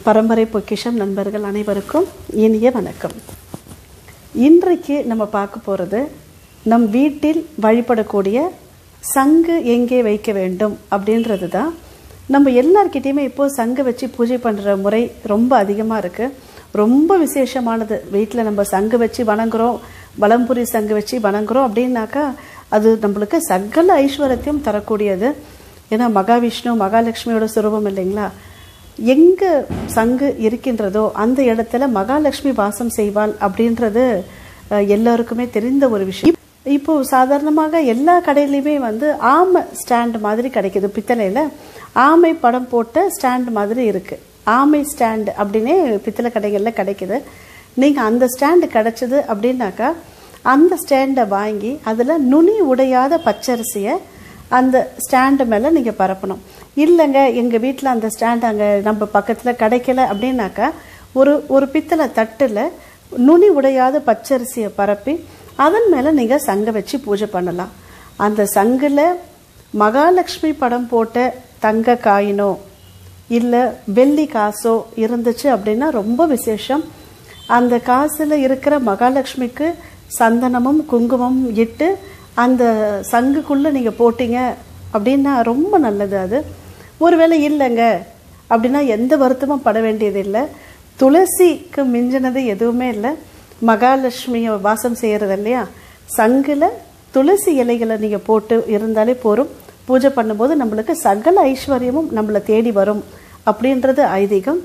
பரம்பரை பொக்கிஷம் நண்பர்கள் அனைவருக்கும் இனிய வணக்கம் இன்றைக்கு நம்ம பார்க்க போகிறது நம் வீட்டில் வழிபடக்கூடிய சங்கு எங்கே வைக்க வேண்டும் அப்படின்றது தான் நம்ம எல்லார்கிட்டேயுமே இப்போ சங்கு வச்சு பூஜை பண்ணுற முறை ரொம்ப அதிகமாக இருக்குது ரொம்ப விசேஷமானது வீட்டில் நம்ம சங்கு வச்சு வணங்குறோம் வலம்புரி சங்கு வச்சு வணங்குறோம் அப்படின்னாக்கா அது நம்மளுக்கு சகல ஐஸ்வர்யத்தையும் தரக்கூடியது ஏன்னா மகாவிஷ்ணு மகாலட்சுமியோட சுரூபம் இல்லைங்களா எங்கே சங்கு இருக்கின்றதோ அந்த இடத்துல மகாலட்சுமி வாசம் செய்வாள் அப்படின்றது அஹ், எல்லாருக்குமே தெரிந்த ஒரு விஷயம் இப்போ சாதாரணமாக எல்லா கடையிலையுமே வந்து ஆமை ஸ்டாண்ட் மாதிரி கிடைக்குது பித்தளையில் ஆமை படம் போட்ட ஸ்டாண்ட் மாதிரி இருக்கு ஆமை ஸ்டாண்ட் அப்படின்னே பித்தளை கடைகளில் கிடைக்குது நீங்கள் அந்த ஸ்டாண்டு கிடைச்சது அப்படின்னாக்கா அந்த ஸ்டாண்டை வாங்கி அதில் நுனி உடையாத பச்சரிசியை அந்த ஸ்டாண்டு மேலே நீங்கள் பரப்பணும் இல்லைங்க எங்கள் வீட்டில் அந்த ஸ்டாண்ட் அங்கே நம்ம பக்கத்தில் கிடைக்கல அப்படின்னாக்கா ஒரு ஒரு பித்தளை தட்டில் நுனி உடையாத பச்சரிசியை பரப்பி அதன் மேலே நீங்கள் சங்கை வச்சு பூஜை பண்ணலாம் அந்த சங்கில் மகாலட்சுமி படம் போட்ட தங்க காயினோ இல்லை வெள்ளி காசோ இருந்துச்சு அப்படின்னா ரொம்ப விசேஷம் அந்த காசில் இருக்கிற மகாலட்சுமிக்கு சந்தனமும் குங்குமமும் இட்டு அந்த சங்குக்குள்ளே நீங்கள் போட்டீங்க அப்படின்னா ரொம்ப நல்லது அது ஒருவேளை இல்லைங்க அப்படின்னா எந்த வருத்தமும் பட வேண்டியதில்லை துளசிக்கு மிஞ்சினது எதுவுமே இல்லை மகாலட்சுமியை வாசம் செய்கிறது இல்லையா சங்கில் துளசி இலைகளை நீங்கள் போட்டு இருந்தாலே போரும் பூஜை பண்ணும்போது நம்மளுக்கு சகல ஐஸ்வர்யமும் நம்மளை தேடி வரும் அப்படின்றது ஐதீகம்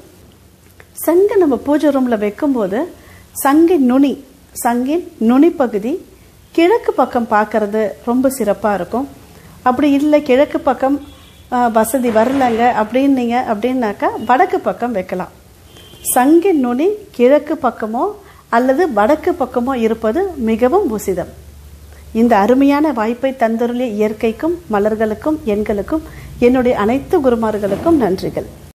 சங்கை நம்ம பூஜை ரூமில் வைக்கும்போது சங்கின் நுனி சங்கின் நுனி பகுதி கிழக்கு பக்கம் பார்க்கறது ரொம்ப சிறப்பாக இருக்கும் அப்படி இல்லை கிழக்கு பக்கம் ஆ, வசதி வரலங்க அப்படின்னீங்க அப்படின்னாக்கா வடக்கு பக்கம் வைக்கலாம் சங்கின் நுனி கிழக்கு பக்கமோ அல்லது வடக்கு பக்கமோ இருப்பது மிகவும் உசிதம் இந்த அருமையான வாய்ப்பை தந்தருளிய இயற்கைக்கும் மலர்களுக்கும் எண்களுக்கும் என்னுடைய அனைத்து குருமார்களுக்கும் நன்றிகள்